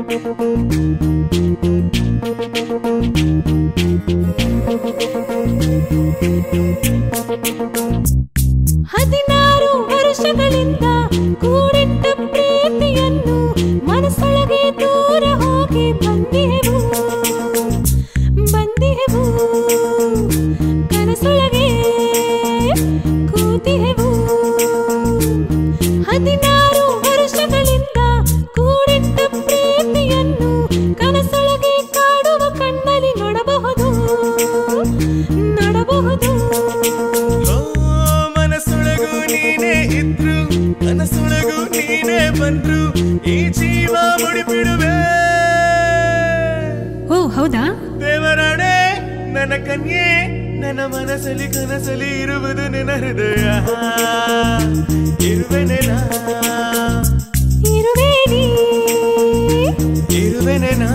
ಹದಿನಾರು ವರ್ಷಗಳಿಂದ ಕೂಡಿಟ್ಟ ಪ್ರೀತಿಯನ್ನು ಮನಸ್ಸೊಳಗೆ ದೂರ ಹೋಗಿ ಬಂದೆವು ಬಂದೆವು ಕನಸೊಳಗೆ ಕೂತಿಹೆವು ಹದಿನಾರು ವರ್ಷಗಳಿಂದ ಕೂಡಿಟ್ಟ ಪ್ರೀತಿಯನ್ನು ಕನಸೊಳಗೆ ಕಾಡುವ ಕಣ್ಣಲ್ಲಿ ನೋಡಬಹುದು ನೋಡಬಹುದು ಓ ಮನಸ್ಸೊಳಗು ನೀನೇ ಇದ್ರು ಕನಸೊಳಗು ನೀನೇ ಬಂದ್ರು ಈ ಜೀವ ಮುಡಿಬಿಡುವೆ ಓ ಹೌದಾ ದೇವರಾಣೆ ನನ್ನ ಕನ್ಯೆ ನನ್ನ ಮನಸ್ಸಲ್ಲಿ ಕನಸಲ್ಲಿ ಇರುವುದು ನಿನ್ನ ಹೃದಯ ಇರುವೆನೆ ನಾ ಇರುವೆ ನೀ ಇರುವೆನೆ ನಾ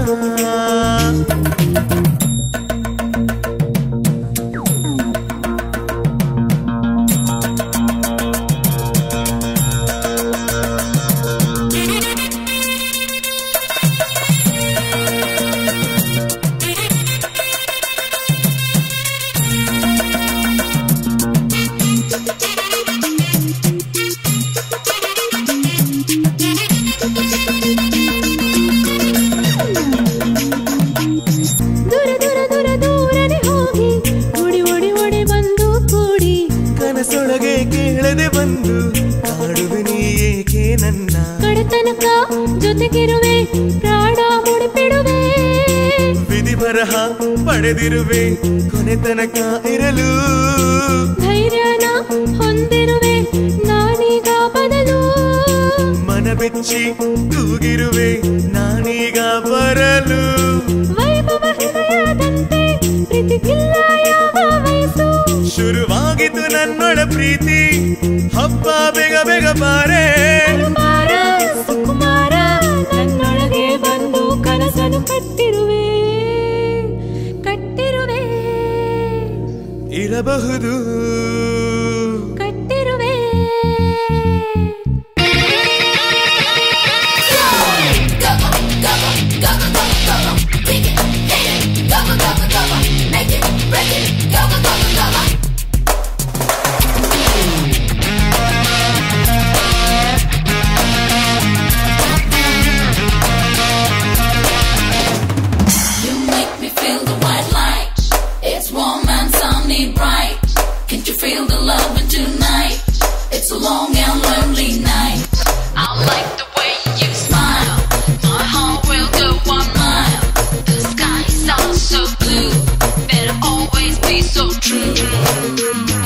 ದೂರ ದೂರ ದೂರ ದೂರನೆ ಹೋಗಿ ಓಡಿ ಓಡಿ ಓಡಿ ಬಂದು ಕೂಡಿ ಕನಸೊಳಗೆ ಕೇಳದೆ ಬಂದು ಕಾಡುವೆ ನೀ ಏಕೆ ನನ್ನ ಕಡೆತನಕ ಜೊತೆಗಿರುವೆ ಪ್ರಾಣ ಮುಡಿಪಿಡುವೆ ವಿಧಿ ಬರಹ ಪಡೆದಿರುವೆ ಕೊನೆ ತನಕ ಇರಲು ಧೈರ್ಯನ ಹೊಂದಿರುವೆ ನಾನೀಗ ಬದಲು ಮನ ಬೆಚ್ಚಿ ತೂಗಿರುವೆ ನಾನೀಗ ಬರಲು ವೈಭವ ಹೃದಯದಂತೆ ಪ್ರೀತಿಗಿಲ್ಲ ಯಾವ ವಯಸ್ಸು ಶುರುವಾಗಿತು ನನ್ನೊಳ ಪ್ರೀತಿ ಹಬ್ಬ ಬೇಗ ಬೇಗ ಬಾರೆ ಕುಮಾರ ಸುಕುಮಾರ ನನ್ನೊಳಗೆ ಬಂದು ಕನಸನ್ನು ಕಟ್ಟಿರುವೆ ಕಟ್ಟಿರುವೆ ಇರಬಹುದು ಕಟ್ಟಿರುವೆ You make me feel the white light. It's warm and sunny bright. Can't you feel the love tonight? It's a long and lonely night. I like the way you smile. My heart will go one mile. The skies are so blue. Better always be so true.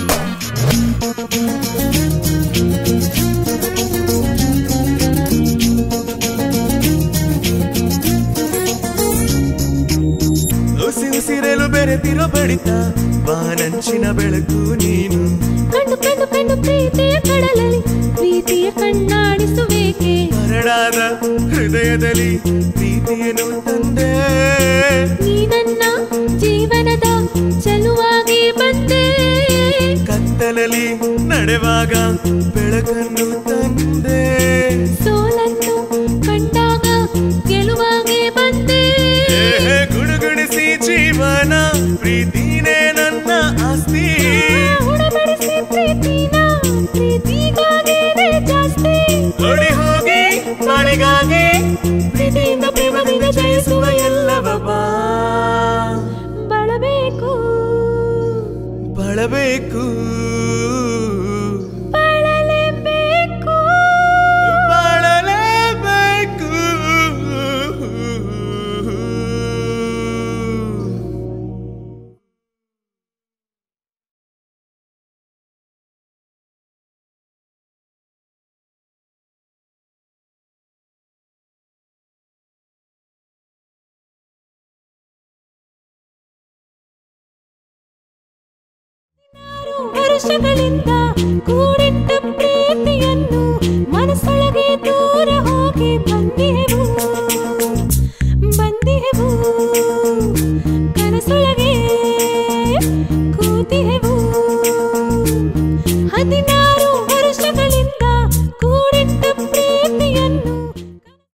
ಉಸಿ ಉಸಿರಲು ಬೆರೆತಿರೋ ಬಡಿತ ಬಾನಂಚಿನ ಬೆಳಕು ನೀನು ಕಣ್ಣು ಕಣ್ಣು ಕಣ್ಣು ಪ್ರೀತಿಯ ಕಡಲಲ್ಲಿ ಪ್ರೀತಿಯ ಕಣ್ಣಾಡಿಸುವೇಕೆ ಮರಳಾದ ಹೃದಯದಲ್ಲಿ ಪ್ರೀತಿಯನ್ನು ತಂದೆ ನೀ ನನ್ನ ಜೀವನದ ಚೆಲುವಾಗಿ ಬಂದೆ ಕತ್ತಲಲ್ಲಿ ನಡೆವಾಗ ಬೆಳಕನ್ನು ತಂದೆ ಸೋಲನ್ನು ಕಂಡಾಗ ಗೆಲುವಾಗಿ ಬಂದೆ ಏ ಗುಣಗುಣಿಸಿ ಜೀವನ ಪ್ರೀತಿನೇ ನನ್ನ ಆಸ್ತಿ ಉಣಬಡಿಸಿ ಪ್ರೀತಿನ ಪ್ರೀತಿಗಾಗೇನೆ ಜಾಸ್ತಿ ಓಡಿ ಹೋಗಿ ಮನೆಗಾಗಿ ಪ್ರೀತಿಯಿಂದ ಪ್ರೇಮದಿಂದ ಜಯಿಸುವ ಎಲ್ಲವ ಬಾ ಬಳಬೇಕು ಬಳಬೇಕು ಬಳಲೇಬೇಕು ಬಾಳಲೇಬೇಕು ವರ್ಷಗಳಿಂದ ಕೂಡಿಟ್ಟ ಪ್ರೀತಿಯನ್ನು ಮನಸ್ಸೊಳಗೆ ದೂರ ಹೋಗಿ ಬಂದೆವು ಬಂದೆವು ಕನಸೊಳಗೆ ಕೂತಿಹೆವು ಹದಿನಾರು